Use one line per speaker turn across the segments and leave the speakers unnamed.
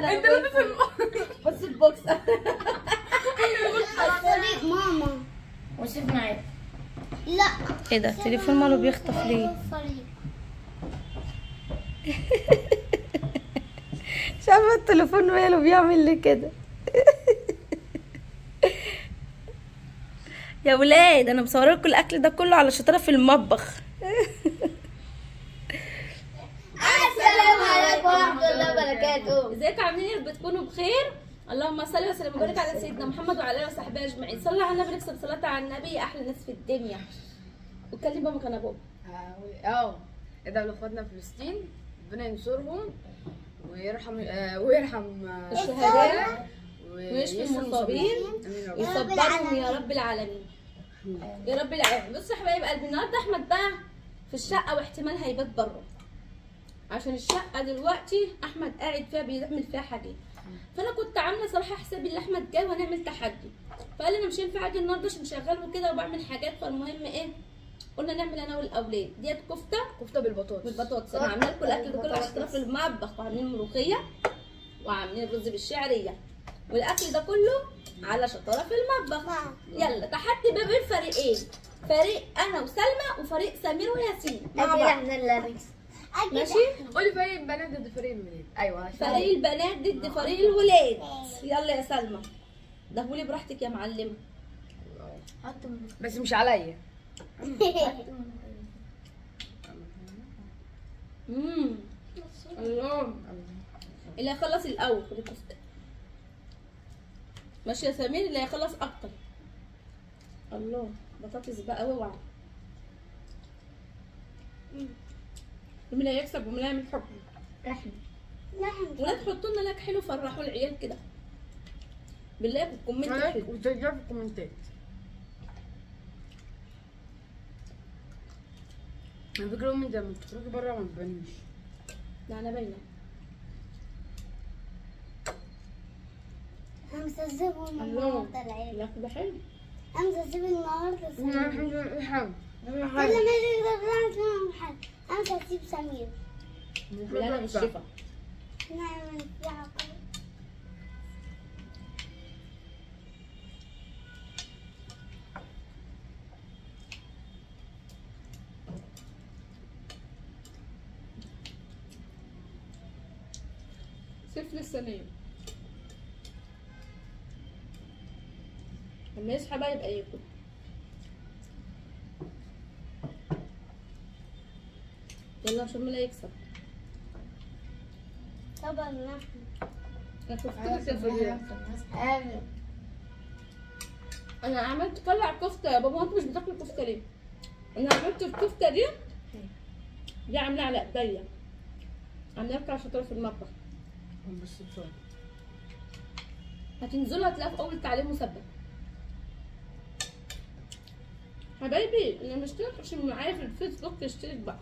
انا
انت لابس الم-
بص البوكس
الطريق ماما
وسيب معايا
لا
ايه ده التليفون ماله بيخطف ليه
الطريق
مش عارفه التليفون ماله بيعمل لي كده يا ولاد انا مصوره لكم الاكل ده كله على شطاره في المطبخ
السلام عليكم ورحمة الله وبركاته
ازيكم عاملين ايه بتكونوا بخير اللهم صل وسلم وبارك على سيدنا محمد وعلى اله وصحبه اجمعين صلى على النبي نكسب صلاه على النبي احلى ناس في الدنيا واتكلم بابا كان ابوه
اه ادعوا لاخواتنا في فلسطين ربنا ينصرهم ويرحم آه ويرحم آه،
الشهداء
ويشفي
ويشفي المصابين
امين يا رب
ويصبرهم يا رب العالمين يا رب العالمين بصوا يا حبايب قلبي النهارده احمد بقى في الشقه واحتمال هيبات بره عشان الشقه دلوقتي احمد قاعد فيها بيعمل فيها حاجات فانا كنت عامله صراحه حسابي ان احمد جاي وهنعمل تحدي فقال لي انا مش هينفع اجي النهارده عشان شغال وكده وبعمل حاجات فالمهم ايه قلنا نعمل انا والاولاد ديت كفته
كفته بالبطاطس
بالبطاطس انا عامله لكم الاكل ده كله عشان في المطبخ وعاملين ملوخيه وعاملين رز بالشعريه والاكل ده كله على شطاره في المطبخ يلا تحدي بقى بين فريقين فريق انا وسلمى وفريق سمير وياسين مع
أكيد
بعض
احنا اللي هنكسب
ماشي
قولي فريق البنات ضد فريق الولاد ايوه عشان-
فريق البنات ضد فريق الولاد يلا يا سلمى دهولي براحتك يا معلمه
بس مش عليا
امم الله اللي هيخلص الاول خد الكفته ماشي يا سمير اللي هيخلص اكتر الله بطاطس بقى اوعى مين اللي هيكسب ومين اللي هيعمل حكم
نحن
ولا تحطوا لنا لايك حلو فرحوا العيال كده بالله الكومنت
عليك
حلو
وترجع في الكومنتات على فكرة أمي لما بتخرجي بره ما تبانيش
لا انا باينه
همسزبهم
الله
النهارده العيال
الاكل ده حلو
همسزب النهارده
أنا
سمير
الحمد لله الحمد
كل ما يجي يقدر يعمل حاجة أنا هسيب سمير
بالهنا والشفا
نعمل فيها كده.
صفر الصينيه لما يصحى بقى يبقى ياكل يلا عشان مين اللي هيكسب
طبعا نحن
انا كفتك يا فضيلة.
آمين
انا عملت طلع كفته يا بابا انتوا مش بتاكلوا كفته ليه انا عملت الكفته دي دي عاملاها على ايديا عاملاها بتاع شطاره في المطبخ
بس بسرعة
هتنزلوا هتلاقوا في اول تعليم مثبت حبايبي اللي مشترك عشان معايا في الفيسبوك اشترك بقى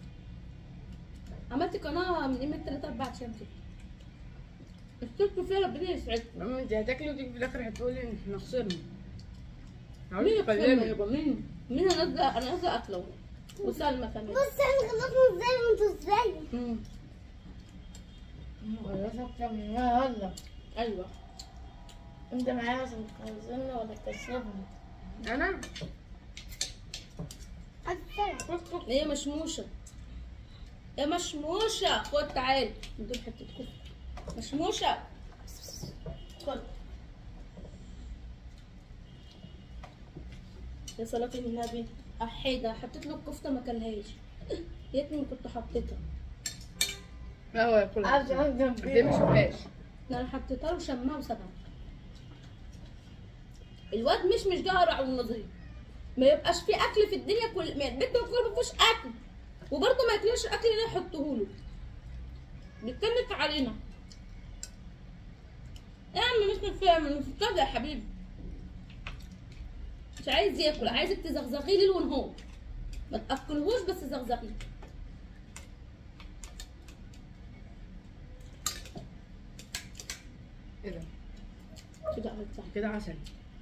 عملت قناه من قيمه 3 4 ايام كده اشتركوا فيها ربنا يسعدكم
لما انت هتاكلي وتيجي في الاخر هتقولي ان احنا خسرنا
مين يكسبنا
تكلمي.
يابا مين مين هنزل انا نازله اكله وسلمى كمان
بص احنا خلصنا ازاي وانتوا ازاي
مم.
خلاص اكتر منها يلا
ايوه
انت معايا عشان تخلصني ولا تكسبني
انا
أكتر
هي مشموشه يا مشموشه خد تعالي ندول حته كفته مشموشه خد يا صلاة النبي أحيدة حطيت له الكفتة ما كلهاش يا ريتني كنت حطيتها
لا هو ياكلها
عاوز افضل
دي ما شوفهاش
ده انا حطيتها له وشمها وسابها الواد مش مش جارع ونظيف ما يبقاش في اكل في الدنيا كل ما البيت كله ما فيهوش اكل وبرضه ما ياكلش الاكل اللي انا احطه له بيتنك علينا يا عم مش فاهم مش كده يا حبيبي مش عايز ياكل عايزك تزغزغيه ليل ونهار ما تاكلهوش بس زغزغيه
ايه ده
كده عملتها
كده عسل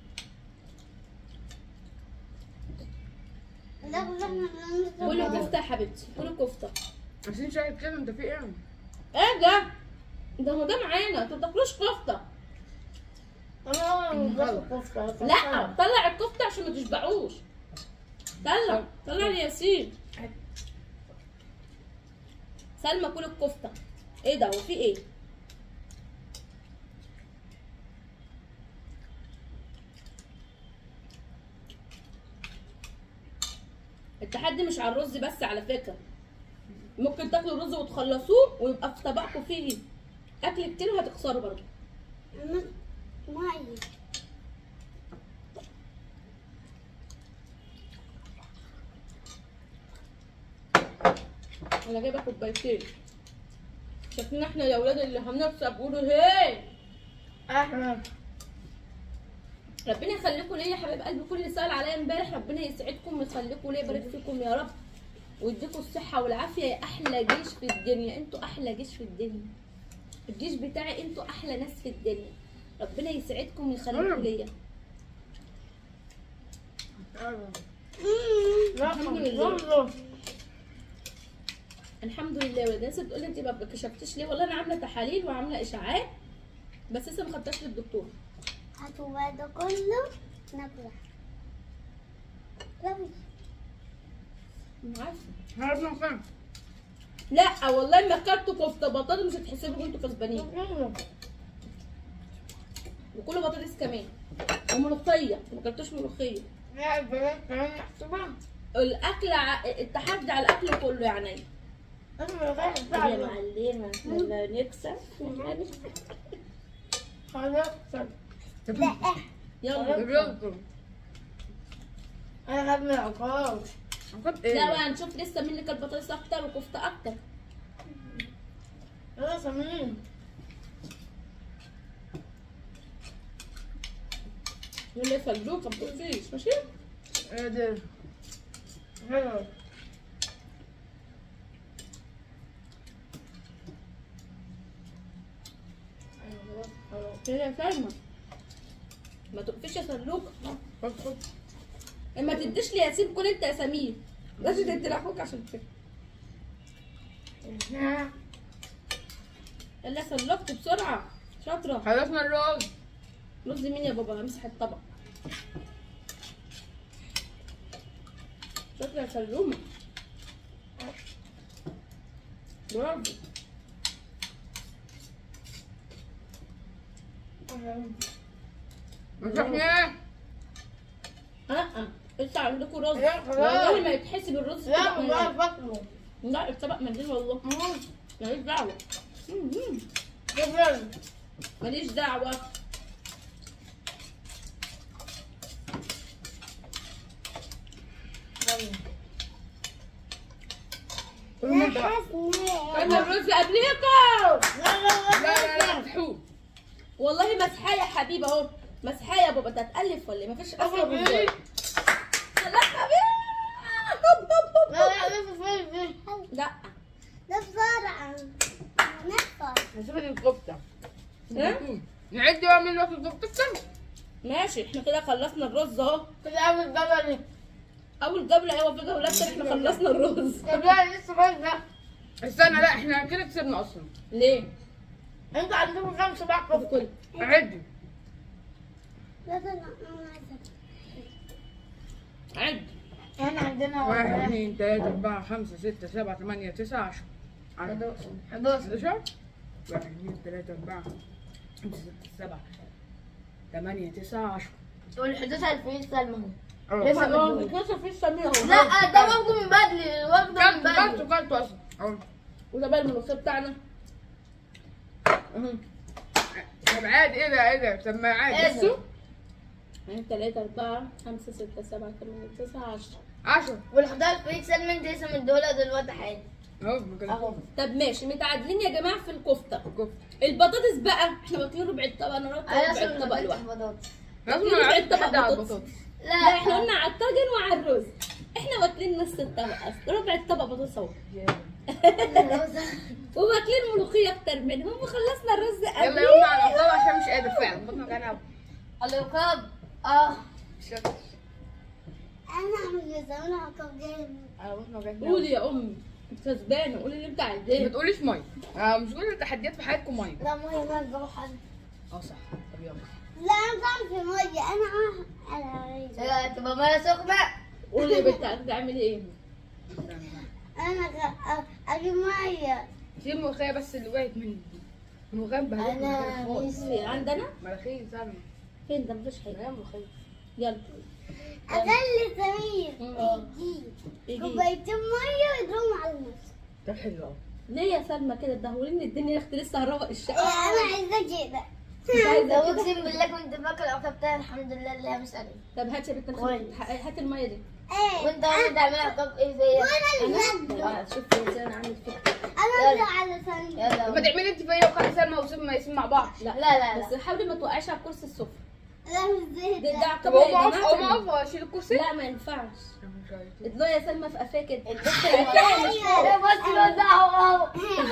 لا لا
كلوا كفته يا حبيبتي كلوا كفته
عشان شايف كده انت في ايه
ايه ده ده هو ده معانا انتوا بتاكلوش كفته
انا مش باكل كفته
لا طلع الكفته عشان ما تشبعوش طلع طلع يا ياسين سلمى كل الكفته ايه ده هو في ايه التحدي مش على الرز بس على فكره ممكن تاكلوا الرز وتخلصوه ويبقى في طبقكم فيه اكل كتير وهتخسروا برضه
مية
انا جايبه كوبايتين شكلنا احنا يا ولاد اللي هنكسب قولوا هي
احنا
ربنا يخليكم ليا يا حبايب قلبي كل اللي سال عليا امبارح ربنا يسعدكم ويخليكم ليا يبارك فيكم يا رب ويديكم الصحه والعافيه يا احلى جيش في الدنيا انتوا احلى جيش في الدنيا الجيش بتاعي انتوا احلى ناس في الدنيا ربنا يسعدكم ويخليكم ليا
الحمد
لله. الحمد لله ولاد الناس بتقول لي انت ما كشفتيش ليه والله انا عامله تحاليل وعامله اشاعات بس لسه ما خدتهاش للدكتور
هاتوا بقى ده كله ناكله لوي
عارفه
هربنا فين؟
لا والله ما اكلتوا كفته بطاطس مش هتحسبوا انتوا كسبانين وكله بطاطس كمان وملوخيه ما اكلتوش ملوخيه
لا البنات كمان محسوبة
الاكل ع... التحدي على الاكل كله يعني
انا ما غير
يا
فعلا
معلمه احنا لا نكسب
خلاص
لا
يلا
بيضرب
انا غير من العقاب
خد
لا
ايه؟
بقى نشوف لسه مين اللي كان بطاطس اكتر وكفته اكتر
يلا سمين
يلا يفلوك ما تطفيش ماشي
ايه ده؟
حلو
هي يا سلمى ما تقفيش يا سلوك
خد خد
اما تديش لي ياسين كل انت يا سمير لازم تدي لاخوك عشان كده يلا يا سلوكت بسرعه شاطره
خلصنا الرز
رز مين يا بابا امسح الطبق شاطره يا سلومه برافو
مسحنا ايه؟
اه لسه عندكم رز
لا، خلاص.
والله ما يتحسب الرز
لا
طبق
والله
منديل.
فاكره
لا الطبق منديل والله ماليش دعوه مم.
جبران
ماليش دعوه
لا حسني
انا الرز قبليكم
لا لا
لا لا لا مسحوب
والله مسحاه يا حبيبي اهو مسحاه يا بابا انت هتألف ولا إيه؟ مفيش اصلا رز
حبيبي.
لا حبيبي هوب هوب هوب
لا لا لسه فين فين
لا
ده بسرعة نفر
هسيب لي الكفته
ها؟
نعد بقى مين واكل كفته
ماشي احنا كده خلصنا الرز اهو
كده عامل جبل
اول جوله ايوه في جولات تانية احنا خلصنا الرز
جبران لسه فين ده
استنى لا احنا كده كسبنا اصلا
ليه؟
انتوا عندكم كام صباع كفته
كل
عد
لا لا لا
عد
احنا عندنا
واحد
واحد
اثنين ثلاثة أربعة خمسة ستة سبعة ثمانية تسعة عشرة
11
11 واحد اثنين ثلاثة أربعة خمسة ستة سبعة ثمانية تسعة عشرة
وال 11 في سلمى
أهو.
لسه
اه
بدون.
لسه في السمير اهو
لا ده واخده من بدري واخده من
كلته
بدري
كلته كلته أصلا أهو
وده بقى الملوخيه بتاعنا
أهو. طب عادي إيه ده إيه ده طب ما
إيه
عادي
ده؟
بصوا
يعني تلاتة أربعة خمسة ستة سبعة ثمانية تسعة عشرة
عشرة
وال 11 في سلمى انت لسه مديهولها دلوقتي حاجه
أهو ما كان
اهو
طب ماشي متعادلين يا جماعة في الكفتة
الكفتة
البطاطس بقى احنا واكلين ربع الطبق انا ربع
انا
ربع
لسه
الطبق
ما
لوحده
بطاطس
لازم
يبقى
نعد
الطبق
حد على
بطاطس.
البطاطس
لا احنا قلنا على الطاجن وعلى الرز احنا واكلين نص الطبق اصلا ربع الطبق بطاطس اهو وواكلين ملوخية اكتر منهم وخلصنا الرز
يلا
قبل
يلا على الأفضل عشان مش قادر فعلا بطنك أنا
العقاب اه
أنا أعمل زمان عقاب جامد
أنا بطنك
قولي يا امي كسبانه قولي اللي انت
ما
عايزاه
تقوليش ميه آه مش كل التحديات في حياتكم ميه
لا مية ما بروح أنا
اه صح طب يلا
لا أنا بعمل في مية أنا عا- أنا
تبقى ميه سخنه
قولي يا بنت هتعملي ايه
أنا غ- أ- أجيب مية
دي الملوخيه بس اللي وقعت مني الملوخيه مبهدله
أنا
خالص
في عندنا
مراخير سامي
فين ده مفيش حاجه
هي ملوخيه
يلا
أخلي سمير
مم.
يجيب
يجي
كوبايتين مية ويضربهم على النص
ده حلو قوي
ليه يا سلمى كده تدهولين الدنيا يا اختي لسه هروق
إيه
الشقه
أنا عايزة كده
مش عايزه
لو
كده
اقسم بالله كنت باكل القطه بتاعي الحمد لله اللي هي مش قليل
طب هات يا بنت الخ-
كويس.
هات الميه دي
إيه
وانت وانا تعملها طب ايه فيا
وأنا اللي ببدأ
آه، شوفي ازاي انا عامل فكره
أنا أبدأ على سمير
يلا
ما تعملي انت فيا وخلي سلمى وسلمى ياسين مع بعض
لا
لا لا لا
بس حاولي ما توقعيش على الكرسي السفري
لا مش زي
ده
ده
ده
طب
عقاب
اقوم
يا
اقف اقوم
جماعه
اقف واشيل الكرسي
لا ما ينفعش ادلو يا سلمى في قفاه كده
البنت اللي بصي وزعه اهو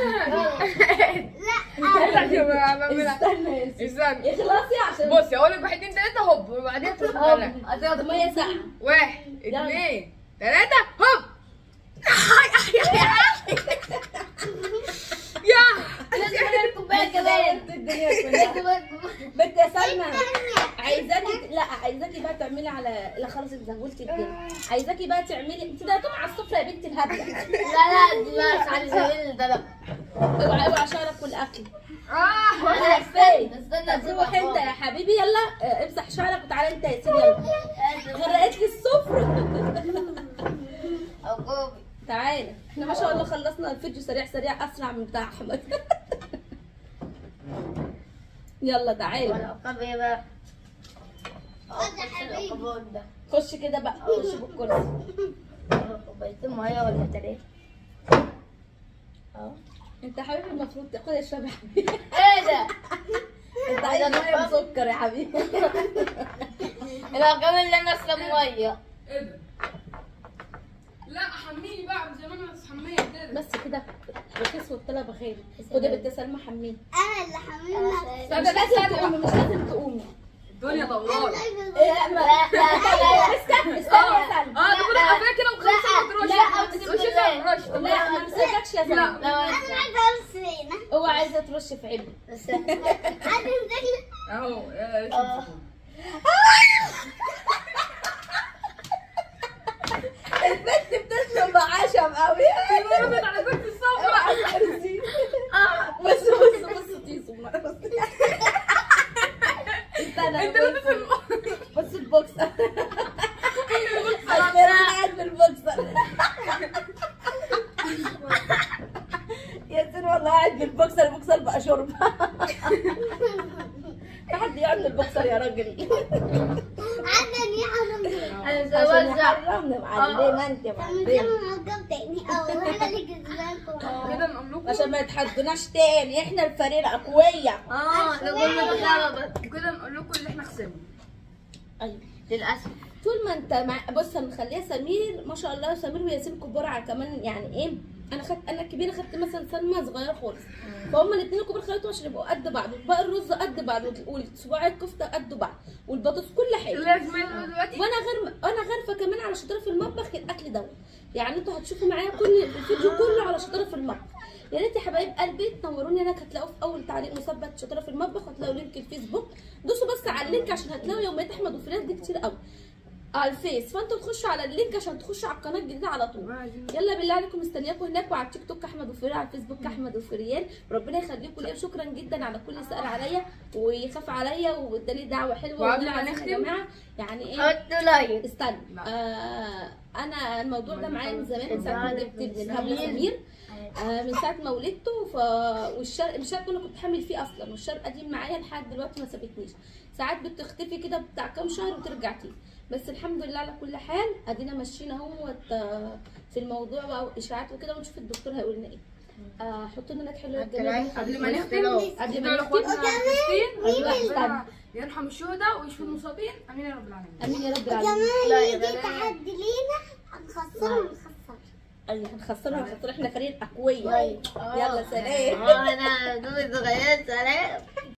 استنى يا سيدي
استنى
اخلصي عشان
بصي اقول لك واحد اتنين تلاته هوب وبعدين تروح طالع.
هتاخد
ميه ساقعه
واحد
يلا.
اتنين تلاته هوب يا
كوبايه كمان
الدنيا كلها بنت يا سلمى عايزاكي لا عايزاكي بقى تعملي على لا خلاص انت زولتي الدنيا عايزاكي بقى تعملي انت ده طبعا على السفره يا بنتي الهبله
لا لا دي بقى على سبيل ده لا
اوعي اوعي شعرك والاكل
اه
انا فين
استنى
روح انت يا حبيبي يلا اه، امسح شعرك وتعالى انت يا سيدي يلا غرقت لي السفره
او كوبي
تعالى احنا ما شاء الله خلصنا الفيديو سريع سريع اسرع من بتاع احمد يلا تعالى
والعقاب ايه بقى العقاب ده
خش كده بقى خش بالكرسي
كوبايتين ميه ولا تلاته اه
انت يا حبيبي المفروض تاخد اشرب يا حبيبي
ايه ده
انت عايز ميه بسكر يا حبيبي
العقاب اللي انا اشرب ميه
ايه ده لا حميني بقى من زمان ما تحميني كده
بس كده رخيص والطلب غالي خدي يا بنت سلمى حميني
أنا اللي حاملها
لا،
مش
ده
لازم
ثانية.
تقومي مش لازم تقومي
الدنيا طوال
ايه لا ما
لا لا
استنى استنى يا سلمى
اه تقول قفاك كده وخلصت ما تروحش
لا، أقسم
وشي
بالله.
ما تروحش طب
لا ما مسككش يا سلمى
لا.
أنا عايزة أرسلنا
هو عايزه ترش في عيني
بس
عايزة أمسكنا
اهو يا
آه.
البنت بتسلم بعشم قوي
ضربت على كرسي الصفرة
بص بص بص تيسو استنى
انت لابس الم-
بص البوكسر انا قاعد بالبوكسر ياسين والله قاعد بالبوكسر البوكسر بقى شرب في حد يقعد بالبوكسر يا راجل
عشان يحرم
انا
عشان
بوزع
يحرمنا معلمه انت
مش
معلمه
معجب تاني أو أنا اللي كسبانكم
كده نقول لكم
عشان ما يتحدوناش تاني احنا الفريق الاقوياء
اه
لو قلنا بخرب
وكده نقول لكم اللي احنا خسرنا
ايوه
للاسف
طول ما انت مع بص هنخليها سمير ما شاء الله سمير وياسين كبار على كمان يعني ايه انا خدت انا الكبيره خدت مثلا سلمى صغيره خالص فهم الاثنين الكبار خدتهم عشان يبقوا قد بعض وباقي الرز قد بعض والصباع الكفته قد بعض والبطاطس كل حاجه
لازم يعملوا دلوقتي
وانا غير انا غارفه كمان على شطاره في المطبخ الاكل دوت يعني انتوا هتشوفوا معايا كل الفيديو كله على شطاره في المطبخ يا ريت يا حبايب قلبي تنوروني هناك هتلاقوا في اول تعليق مثبت شطاره في المطبخ وهتلاقوا لينك الفيسبوك دوسوا بس على اللينك عشان هتلاقوا يوميات احمد وفريد دي كتير قوي على الفيس فانتوا تخشوا على اللينك عشان تخشوا على القناه الجديده على طول يلا بالله عليكم مستنياكم هناك وعلى التيك توك احمد وفريال على الفيسبوك احمد وفريال ربنا يخليكم ليا شكرا جدا على كل سأل عليا ويخاف عليا واداني دعوه حلوه
وقبل
والله
ما
العظيم
نختم،
يا جماعه يعني ايه
حط لايك
استنى
لا.
آه انا الموضوع ده معايا من زمان من ساعه ما جبت ابن الهبل سمير آه من ساعه ما ولدته ف والشرق الشرق انا كنت حامل فيه اصلا والشرق قديم معايا لحد دلوقتي ما سابتنيش ساعات بتختفي كده بتاع كام شهر وترجع تاني بس الحمد لله على كل حال ادينا ماشيين اهو في الموضوع بقى واشاعات وكده ونشوف الدكتور هيقول لنا ايه آه حطوا لنا حلو يا جماعه
قبل ما نختم
قبل ما
ندعو
نختم
لاخواتنا المسلمين
ايوه استنى
ربنا يرحم الشهداء ويشفي المصابين امين يا رب العالمين
امين يا رب العالمين
كمان
لا يا
يجي
بنات.
تحدي لينا هنخسره ونخسر
ايوه هنخسرها هنخسر احنا فريق اقوياء
لايك
يلا سلام
اه انا دول صغيرين سلام